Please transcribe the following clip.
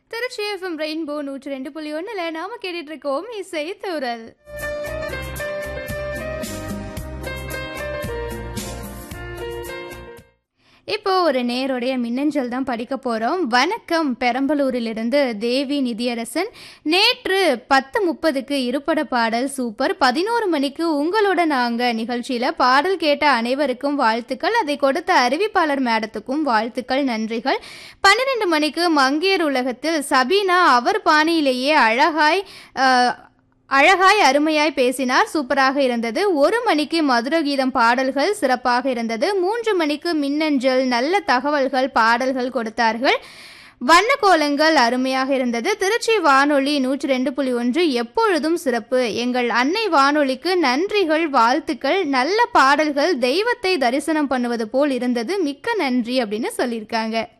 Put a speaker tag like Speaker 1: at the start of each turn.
Speaker 1: Trichy FM rainbow நூற்றி ரெண்டு புள்ளி ஒன்றில் நாம கேட்டுட்டு இருக்கோம் இசை தூரல் இப்போ ஒரு நேருடைய மின்னஞ்சல் தான் படிக்க போறோம் வணக்கம் பெரம்பலூரிலிருந்து தேவி நிதியரசன் நேற்று பத்து முப்பதுக்கு இருப்பட பாடல் சூப்பர் பதினோரு மணிக்கு உங்களோட நாங்க நிகழ்ச்சியில பாடல் கேட்ட அனைவருக்கும் வாழ்த்துக்கள் அதை கொடுத்த அறிவிப்பாளர் மேடத்துக்கும் வாழ்த்துக்கள் நன்றிகள் பன்னிரெண்டு மணிக்கு மங்கையர் உலகத்தில் சபீனா அவர் பாணியிலேயே அழகாய் அஹ், அழகாய் அருமையாய் பேசினார் சூப்பராக இருந்தது ஒரு மணிக்கு மதுர கீதம் பாடல்கள் சிறப்பாக இருந்தது மூன்று மணிக்கு மின்னஞ்சல் நல்ல தகவல்கள் பாடல்கள் கொடுத்தார்கள் வண்ண கோலங்கள் அருமையாக இருந்தது திருச்சி வானொலி நூற்றி ரெண்டு புள்ளி ஒன்று எப்பொழுதும் சிறப்பு எங்கள் அன்னை வானொலிக்கு நன்றிகள் வாழ்த்துக்கள் நல்ல பாடல்கள் தெய்வத்தை தரிசனம் பண்ணுவது போல் இருந்தது மிக்க நன்றி அப்படின்னு சொல்லியிருக்காங்க